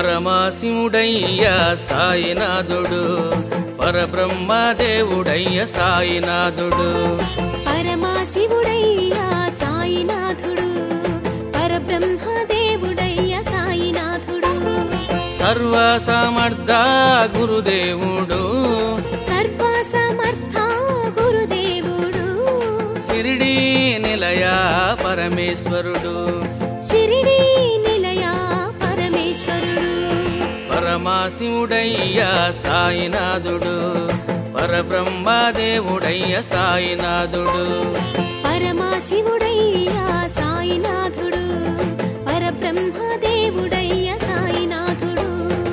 పరమాశివుడయ్య సాయినాథుడు పరబ్రహ్మదేవుడయ్య సాయినాథుడు పరమాశివుడయ్యా సాయినాథుడు పరబ్రహ్మదేవుడయ్య సాయినాథుడు సర్వ సమర్థ గురుదేవుడు సర్వ సమర్థ గురుదేవుడు సిరిడి నిలయ పరమేశ్వరుడు షిరిడి నిలయ పరమేశ్వరుడు పరమాశివుడయ్య సాయినాథుడు పరబ్రహ్మదేవుడయ్య సాయినాథుడు పరమాశివుడయ్యా సాయినాథుడు పరబ్రహ్మదేవుడయ్య సాయినాథుడు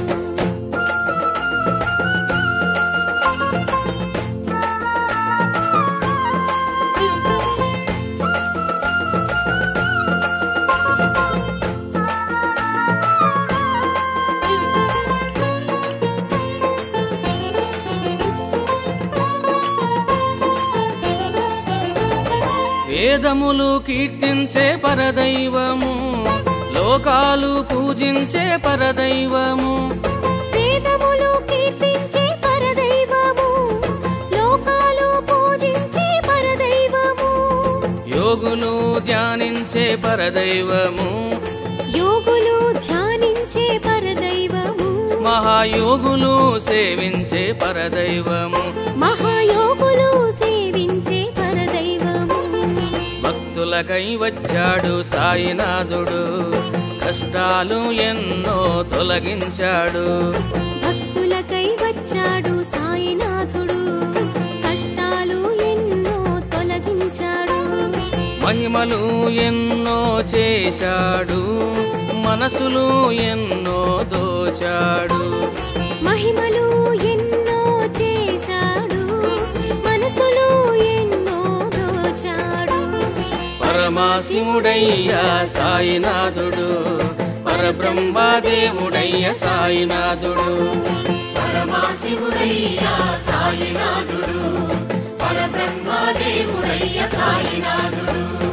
వేదములు కీర్తించే పరదైవము లోకాలు పూజించే పరదైవము వేదములు కీర్తించే పరదైవము లోకాలు పూజించే పరదైవము యోగులు ధ్యానించే పరదైవము యోగులు ధ్యానించే పరదైవము మహాయోగులు సేవించే పరదైవము మహాయోగులు సేవించే పరదైవము భక్తులకై వచ్చాడు సాయినాథుడు కష్టాలు ఎన్నో తొలగించాడు భక్తులకై వచ్చాడు సాయినాథుడు కష్టాలు ఎన్నో తొలగించాడు మహిమలు ఎన్నో చేశాడు మనసులు ఎన్నో దోచాడు మహిమలు ఎన్నో చేశాడు మనసులు ఎన్నో దోచాడు పరమాశివుడయ్యా సాయినాథుడు పరబ్రహ్మదేవుడయ్య సాయినాథుడు పరమాశివుడయ్యా సాయినాథుడు పరబ్రహ్మదేవుడయ్య సాయినాథుడు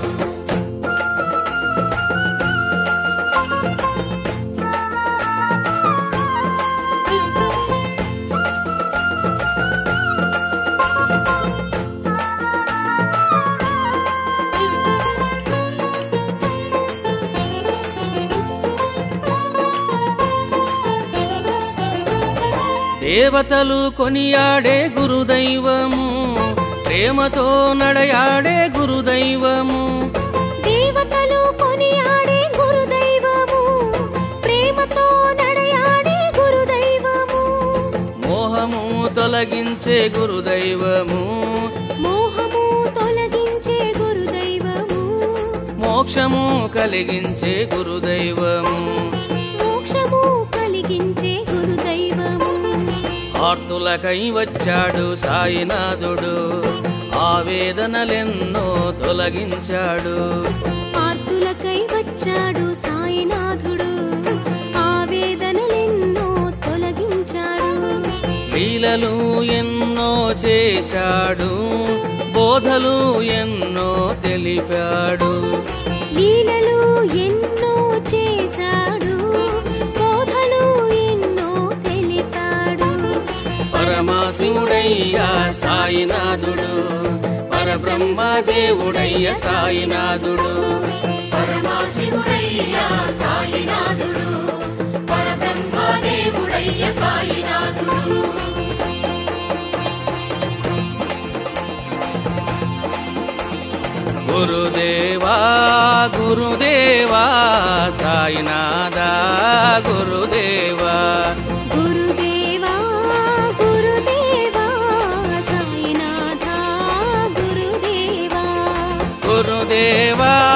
దేవతలు కొనియాడే గురుదైవము ప్రేమతో నడయాడే గురుదైవము దేవతలు కొనియాడే గురుదైవము ప్రేమతో నడయాడే గురుదైవము మోహము తొలగించే గురుదైవము మోహము తొలగించే గురుదైవము మోక్షము కలిగించే గురుదైవము మోక్షము కలిగించే గురుదైవము ఆర్తులకై వచ్చాడు సాయినాథుడు ఆవేదనలెన్నో తొలగించాడు ఆర్తులకై వచ్చాడు సాయినాథుడు ఆవేదనలెన్నో తొలగించాడు లీలలు ఎన్నో చేశాడు బోధలు ఎన్నో తెలిపాడు లీలలు ఎన్నో చేశాడు బోధలు ఎన్నో తెలిపాడు పరమాశివుడయ్యా సాయినాథుడు పరబ్రహ్మదేవుడయ్య సాయినాథుడు పరమాశివుడయ్యా సాయినాథుడు పరబ్రహ్మదేవుడయ్య సాయినాథుడు గురుదేవా గురుదేవా సాయినాథా గురుదేవా గురుదేవా గురుదేవా సాయినాథ గురుదేవా గురుదేవా